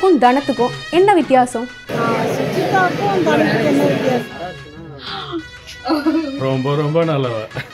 சுஜிதாக்கும் தனத்துக்கும் என்ன வித்தியாசம் சுஜிதாக்கும் தனத்துக்கு என்ன வித்தியாசம் ரொம்ப ரொம்ப நல்லவ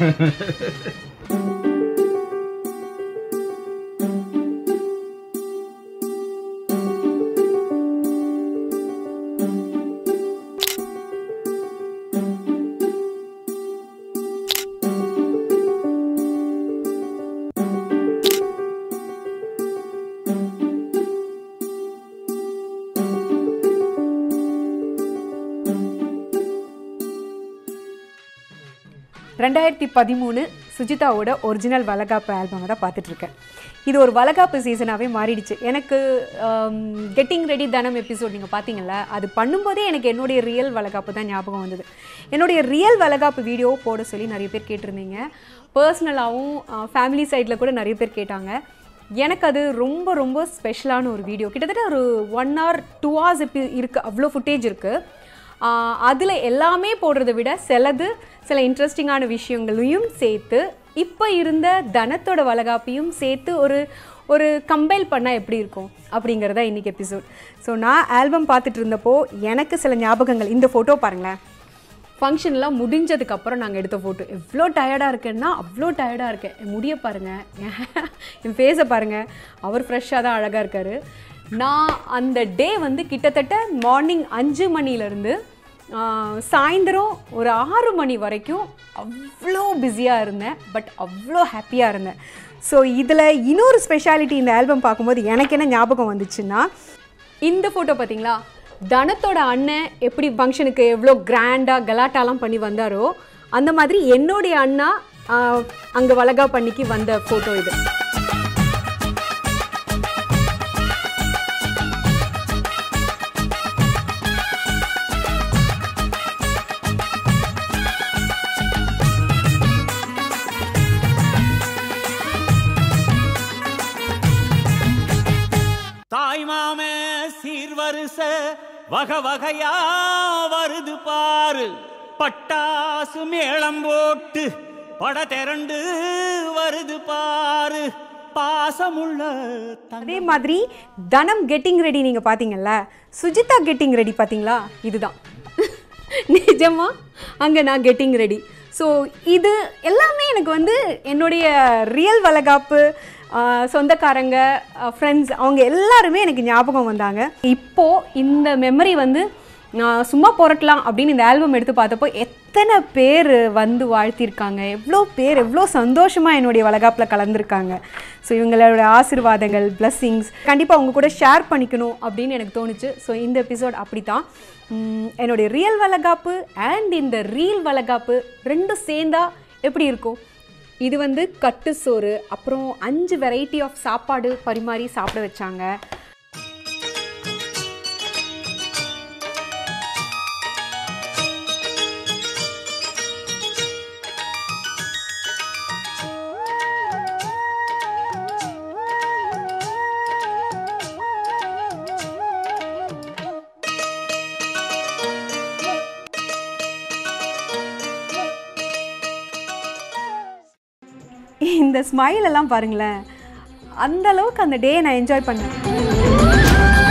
ரெண்டாயிரத்தி பதிமூணு சுஜிதாவோட ஒரிஜினல் வளகாப்பு ஆல்பமை தான் பார்த்துட்டு இருக்கேன் இது ஒரு வளகாப்பு சீசனாகவே மாறிடுச்சு எனக்கு கெட்டிங் ரெடி தனம் எபிசோட் நீங்கள் பார்த்தீங்கல்ல அது பண்ணும்போதே எனக்கு என்னுடைய ரியல் வளகாப்பு தான் ஞாபகம் வந்தது என்னுடைய ரியல் வளகாப்பு வீடியோ போட சொல்லி நிறைய பேர் கேட்டிருந்தீங்க பர்சனலாகவும் ஃபேமிலி சைடில் கூட நிறைய பேர் கேட்டாங்க எனக்கு அது ரொம்ப ரொம்ப ஸ்பெஷலான ஒரு வீடியோ கிட்டத்தட்ட ஒரு ஒன் hour டூ ஹவர்ஸ் எப்பி இருக்குது அவ்வளோ ஃபுட்டேஜ் இருக்குது அதில் எல்லாமே போடுறத விட சிலது சில இன்ட்ரெஸ்டிங்கான விஷயங்களையும் சேர்த்து இப்போ இருந்த தனத்தோட வளகாப்பையும் சேர்த்து ஒரு ஒரு கம்பைல் பண்ணால் எப்படி இருக்கும் அப்படிங்கிறதா இன்றைக்கி எபிசோட் ஸோ நான் ஆல்பம் பார்த்துட்டு இருந்தப்போ எனக்கு சில ஞாபகங்கள் இந்த ஃபோட்டோ பாருங்களேன் ஃபங்க்ஷன்லாம் முடிஞ்சதுக்கப்புறம் நாங்கள் எடுத்த ஃபோட்டோ எவ்வளோ டயர்டாக இருக்கேன்னா அவ்வளோ டயர்டாக இருக்கேன் என் முடியை பாருங்கள் என் ஃபேஸை பாருங்கள் அவர் ஃப்ரெஷ்ஷாக தான் அழகாக இருக்கார் நான் அந்த டே வந்து கிட்டத்தட்ட மார்னிங் அஞ்சு மணிலேருந்து சாயந்தரம் ஒரு ஆறு மணி வரைக்கும் அவ்வளோ பிஸியாக இருந்தேன் பட் அவ்வளோ ஹாப்பியாக இருந்தேன் ஸோ இதில் இன்னொரு ஸ்பெஷாலிட்டி இந்த ஆல்பம் பார்க்கும்போது எனக்கு என்ன ஞாபகம் வந்துச்சுன்னா இந்த ஃபோட்டோ பார்த்தீங்களா தனத்தோட அண்ணன் எப்படி ஃபங்க்ஷனுக்கு எவ்வளோ கிராண்டாக கலாட்டாலாம் பண்ணி வந்தாரோ அந்த மாதிரி என்னுடைய அண்ணா அங்கே வளகா பண்ணிக்கு வந்த ஃபோட்டோ இது தாய் மாமே சீர்வரிச வகை வகையா வருது பாரு பட்டாசு மேளம் போட்டு பட திரண்டு வருது பாரு பாசமுள்ள தங்க அதே மாதிரி தனம் கெட்டிங் ரெடி நீங்கள் பார்த்தீங்கல்ல சுஜிதா கெட்டிங் ரெடி பார்த்தீங்களா இதுதான் நிஜமா அங்கே நான் கெட்டிங் ரெடி ஸோ இது எல்லாமே எனக்கு வந்து என்னுடைய ரியல் வளகாப்பு ஆஹ், சொந்தக்காரங்க ஃப்ரெண்ட்ஸ் அவங்க எல்லாருமே எனக்கு ஞாபகம் வந்தாங்க இப்போது இந்த மெமரி வந்து நான் சும்மா புரட்டலாம் அப்படின்னு இந்த ஆல்பம் எடுத்து பார்த்தப்போ எத்தனை பேர் வந்து வாழ்த்திருக்காங்க எவ்வளோ பேர் எவ்வளோ சந்தோஷமாக என்னுடைய வளகாப்பில் கலந்துருக்காங்க ஸோ இவங்களோட ஆசீர்வாதங்கள் blessings கண்டிப்பாக அவங்க கூட ஷேர் பண்ணிக்கணும் அப்படின்னு எனக்கு தோணுச்சு ஸோ இந்த எபிசோட் அப்படி தான் என்னுடைய ரியல் வளகாப்பு அண்ட் இந்த ரீல் வளகாப்பு ரெண்டும் சேர்ந்தா எப்படி இருக்கும் இது வந்து கட்டு சோறு அப்புறம் அஞ்சு வெரைட்டி ஆஃப் சாப்பாடு பரிமாறி சாப்பிட வச்சாங்க இந்த ஸ்மைல் எல்லாம் பாருங்களேன் அந்த அளவுக்கு அந்த டே நான் என்ஜாய் பண்ணேன்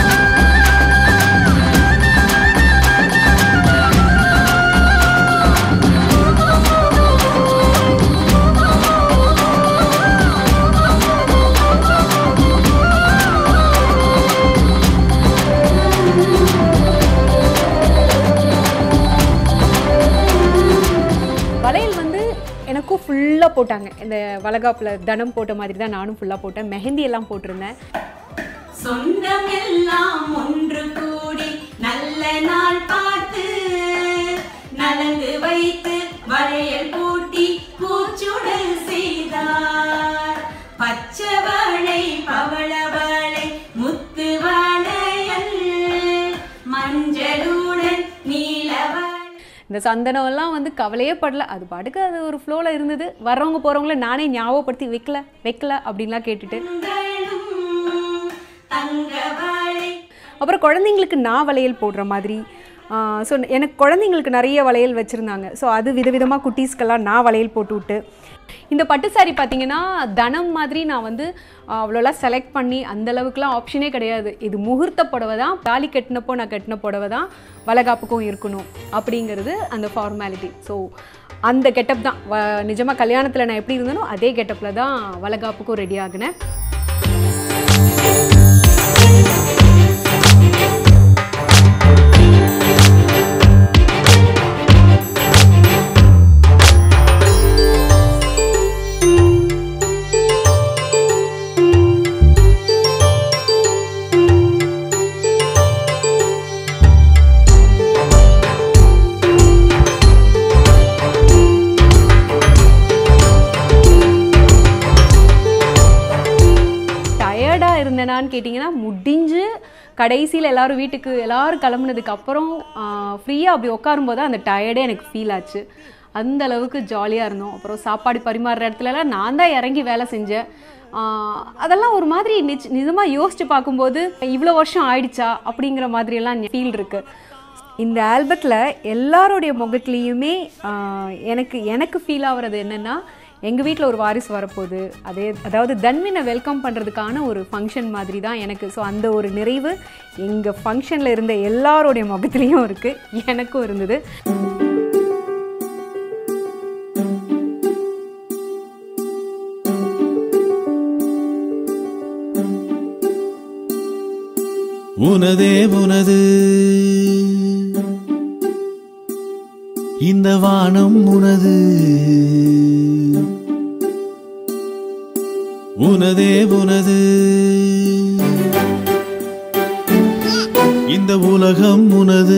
வளையல் வந்து எனக்கும் ஃபுல்லாக போட்டாங்க இந்த வளகாப்பில் தனம் போட்ட மாதிரி தான் நானும் ஃபுல்லாக போட்டேன் மெஹந்தி எல்லாம் போட்டிருந்தேன் சொந்தம் எல்லாம் ஒன்று கூடி நல்ல நாள் பார்த்து நலங்கு வைத்து வளையல் பூட்டி பூச்சுடல் செய்தார் பச்சை வாழை பவள வாழை முத்து வாழையல் மஞ்சளுடன் நீல வாழை இந்த சந்தனம் எல்லாம் வந்து கவலையே படல அது பாட்டுக்கு அது ஒரு ஃப்ளோவில் இருந்தது வர்றவங்க போகிறவங்கள நானே ஞாபகப்படுத்தி வைக்கல வைக்கல அப்படின்லாம் கேட்டுட்டு தங்க வாழை அப்புறம் குழந்தைங்களுக்கு நான் வளையல் போடுற மாதிரி ஸோ எனக்கு குழந்தைங்களுக்கு நிறைய வளையல் வச்சுருந்தாங்க ஸோ அது விதவிதமாக குட்டீஸ்க்கெல்லாம் நான் வளையல் போட்டு விட்டு இந்த பட்டு சாரி பார்த்தீங்கன்னா தனம் மாதிரி நான் வந்து ஆஹ், அவ்வளோலாம் செலக்ட் பண்ணி அந்த அளவுக்குலாம் ஆப்ஷனே கிடையாது இது முகூர்த்த புடவை தான் தாலி கட்டினப்போ நான் கட்டின புடவை தான் வளகாப்புக்கும் இருக்கணும் அப்படிங்கிறது அந்த ஃபார்மாலிட்டி ஸோ அந்த கெட்டப் தான் வ நிஜமாக கல்யாணத்தில் நான் எப்படி இருந்தேனோ அதே கெட்டப்பில் தான் வளகாப்புக்கும் ரெடி ஆகினேன் டயர்டாக இருந்தேனான்னு கேட்டிங்கன்னா முடிஞ்சு கடைசியில் எல்லாரும் வீட்டுக்கு எல்லாரும் கிளம்புனதுக்கு அப்புறம் ஃப்ரீயாக அப்படி உட்காரும்போது அந்த டயர்டே எனக்கு ஃபீல் ஆச்சு அந்த அளவுக்கு ஜாலியாக இருந்தோம் அப்புறம் சாப்பாடு பரிமாறுற இடத்துலலாம் நான் தான் இறங்கி வேலை செஞ்சேன் ஆஹ் அதெல்லாம் ஒரு மாதிரி நிச் நிஜமாக யோசித்து பார்க்கும்போது இவ்வளோ வருஷம் ஆயிடுச்சா அப்படிங்கிற மாதிரியெல்லாம் ஃபீல் இருக்குது இந்த ஆல்பத்தில் எல்லாருடைய முகத்துலேயுமே ஆஹ், எனக்கு எனக்கு ஃபீல் ஆகுறது என்னென்னா எங்கள் வீட்டில் ஒரு வாரிசு வரப்போகுது அதே அதாவது தன்வினை வெல்கம் பண்ணுறதுக்கான ஒரு ஃபங்க்ஷன் மாதிரி தான் எனக்கு ஸோ அந்த ஒரு நிறைவு எங்கள் ஃபங்க்ஷனில் இருந்த எல்லாருடைய முகத்துலேயும் இருக்குது எனக்கும் இருந்தது உனதே உனது இந்த வானம் உனது உனதே உனது இந்த உலகம் உனது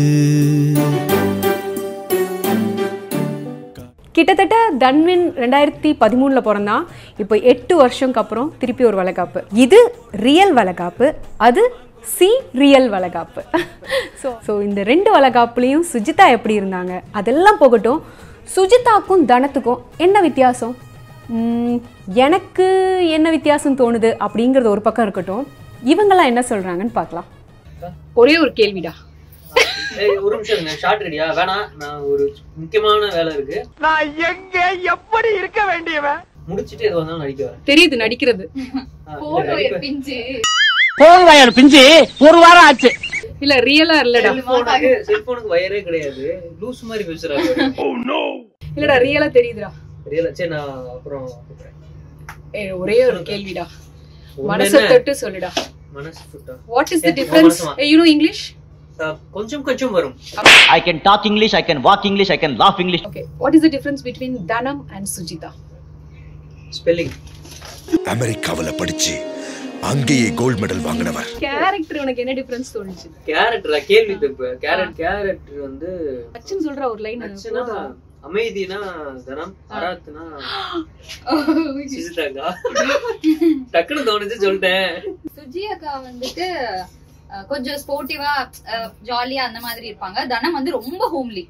கிட்டத்தட்ட தன்வின் ரெண்டாயிரத்தி பதிமூணில் பிறந்தான் இப்போ எட்டு வருஷம்க்கு அப்புறம் திருப்பி ஒரு வளகாப்பு இது ரியல் வளகாப்பு அது சி ரியல் வளகாப்பு ஸோ ஸோ இந்த ரெண்டு வளகாப்புலேயும் சுஜிதா எப்படி இருந்தாங்க அதெல்லாம் போகட்டும் சுஜிதாக்கும் தனத்துக்கும் என்ன வித்தியாசம் உம், எனக்கு என்ன வித்தியாசம் தோணுது அப்படிங்கிறது ஒரு பக்கம் இருக்கட்டும் இவங்கெல்லாம் என்ன சொல்கிறாங்கன்னு பார்க்கலாம் ஒரே ஒரு கேள்விடா ஏய், ஒரு நிமிஷம் இருங்க ஷார்ட் ரெடியா வேணாம் நான் ஒரு முக்கியமான வேலை இருக்கு நான் எங்க எப்படி இருக்க வேண்டியவன் முடிச்சிட்டு எது வந்தாலும் நடிக்க வரேன் தெரியுது நடிக்கிறது ஆ, இல்ல, நடிப்பேன். போன் வயல் பிஞ்சு ஒரு வாரம் ஆச்சு இல்லை ரியலாக இல்லைடா செல்போனுக்கு செல்போனுக்கு வயரே கிடையாது லூஸ் மாதிரி பேசுறாங்க இல்லைடா ரியலாக தெரியுதுடா தெரியல சரி நான் அப்புறம் கூப்பிடுறேன். ஏய், ஒரே ஒரு கேள்விடா ஒண்ணு மனசை என்ன? தொட்டு சொல்லுடா மனசு சுட்டா வாட் இஸ் த ஏய், டிஃபரன்ஸ் மனசுமா. யூ நோ இங்கிலீஷ் ஆ, கொஞ்சம் கொஞ்சம் வரும் I can talk English, I can walk English, I can laugh English. Okay what is the difference between Dhanam and Sujitha spelling அமெரிக்காவுல படிச்சு அங்கேயே கோல்ட் மெடல் வாங்கினவர் கேரக்டர் உனக்கு என்ன டிஃபரன்ஸ் தோணுச்சு கேரக்டர் கேள்வி தப்பு கேரட் கேரக்டர் வந்து அச்சன் சொல்ற ஒரு லைன் அச்சுனா அமைதினா தனம் அராத்துனா சிசுதாக்கா டக்குனு தோணுச்சு சொல்லிட்டேன் சுஜி அக்கா வந்துட்டு அஹ், கொஞ்சம் ஸ்போர்ட்டிவா ஜாலியா அந்த மாதிரி இருப்பாங்க தனம் வந்து ரொம்ப ஹோம்லி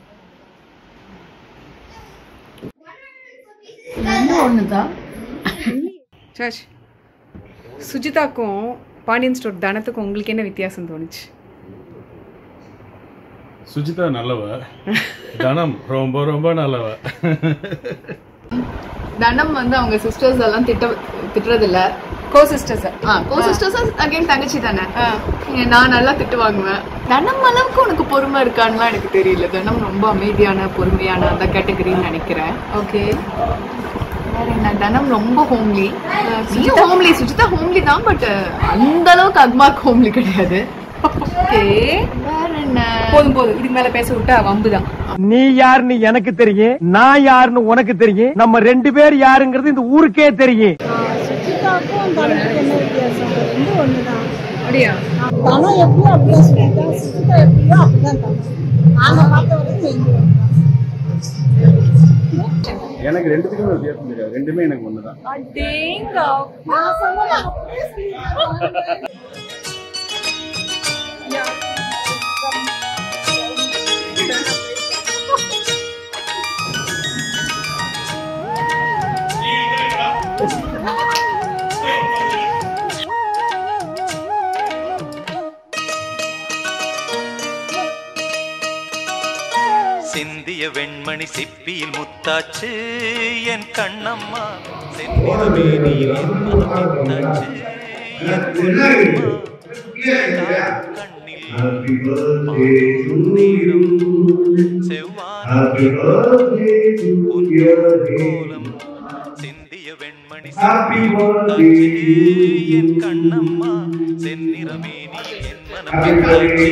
சர்ச் சுஜிதாக்கும் பாண்டியன் ஸ்டோர் தனத்துக்கும் உங்களுக்கு என்ன வித்தியாசம் தோணுச்சு சுஜிதா நல்லவ தனம் ரொம்ப ரொம்ப நல்லவ தனம் வந்து அவங்க சிஸ்டர்ஸ் எல்லாம் திட்ட திட்டுறது இல்ல கோ சிஸ்டர்ஸ் ஆ கோ சிஸ்டர்ஸ் அகைன் தங்கச்சி தானே நான் நல்லா திட்டு வாங்குவேன் தனம் அளவுக்கு உனக்கு பொறுமை இருக்கான்லாம் எனக்கு தெரியல தனம் ரொம்ப அமைதியான பொறுமையான அந்த கேட்டகரின்னு நினைக்கிறேன் ஓகே வேற என்ன தனம் ரொம்ப homely Sujitha homely Sujitha homely தான் பட் அந்த அளவுக்கு அக்மார்க் ஹோம்லி கிடையாது ஓகே வேற என்ன போதும் போதும் இதுக்கு மேல பேச விட்டா வம்பு தான் நீ யாருன்னு எனக்கு தெரியும் நான் யாருன்னு உனக்கு தெரியும் நம்ம ரெண்டு பேர் யாருங்கிறது இந்த ஊருக்கே தெரியும் சுஜிதாக்கும் தனத்துக்கு என்ன வித்தியாசம் ரெண்டும் ஒண்ணுதான் அப்படியா தனம் எப்படியோ அப்படியே சுஜிதா சுஜிதா எப்படியோ அப்படிதான் தனம் நாங்க பார்த்த வரைக்கும் எங்க எனக்கு ரெண்டுத்துக்குமே வித்தியாசம் தெரியாது ரெண்டுமே எனக்கு ஒண்ணுதான் நான் சொன்னேன் சிந்திய வெண்மணி சிப்பியில் முத்தாச்சு என் கண்ணம்மா செந்திய மேனியில் என் மனம் முத்தாச்சு என் பொன்னம்மா சிந்திய வெண்மணி என் கண்ணம்மா செந்நிறமேனி என் மனம் முத்தாச்சு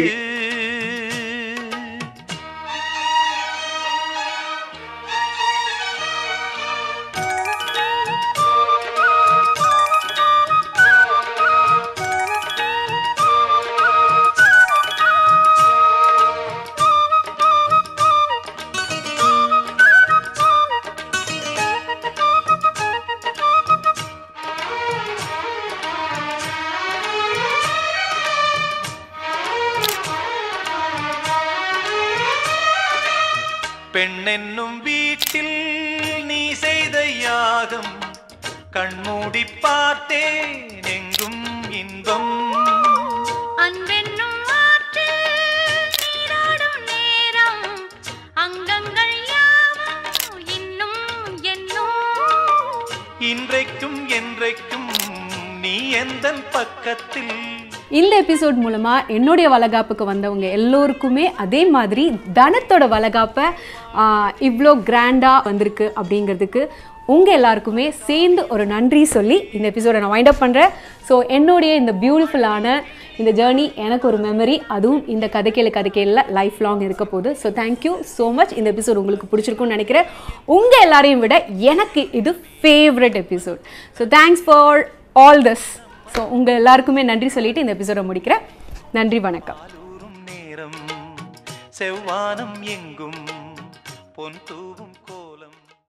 பெண்ணென்னும் வீட்டில் நீ செய்த யாகம் கண்மூடி பார்த்தேன் எங்கும் இன்பம் அன்பென்னும் ஆற்றில் நீராடும் நேரம் அங்கங்கள் யாவும் இன்னும் என்னும் இன்றைக்கும் என்றைக்கும் நீ எந்தன் பக்கத்தில் இந்த எபிசோட் மூலமாக என்னுடைய வளகாப்புக்கு வந்தவங்க எல்லோருக்குமே அதே மாதிரி தனத்தோட வளகாப்பை இவ்வளோ கிராண்டாக வந்திருக்கு அப்படிங்கிறதுக்கு உங்கள் எல்லாருக்குமே சேர்ந்து ஒரு நன்றி சொல்லி இந்த எபிசோடை நான் வைண்ட் அப் பண்ணுறேன் ஸோ என்னுடைய இந்த பியூட்டிஃபுல்லான இந்த ஜேர்னி எனக்கு ஒரு மெமரி அதுவும் இந்த கதைக்கேளு கதைக்கேளில் லைஃப் லாங் இருக்க போகுது ஸோ தேங்க்யூ ஸோ மச் இந்த எபிசோட் உங்களுக்கு பிடிச்சிருக்கும்னு நினைக்கிறேன் உங்கள் எல்லாரையும் விட எனக்கு இது favourite episode so thanks for all this so உங்கள் எல்லாருக்குமே நன்றி சொல்லிட்டு இந்த எபிசோடை முடிக்கிறேன் நன்றி வணக்கம் நேரம் செவ்வானம் எங்கும் பொன் தூவும் கோ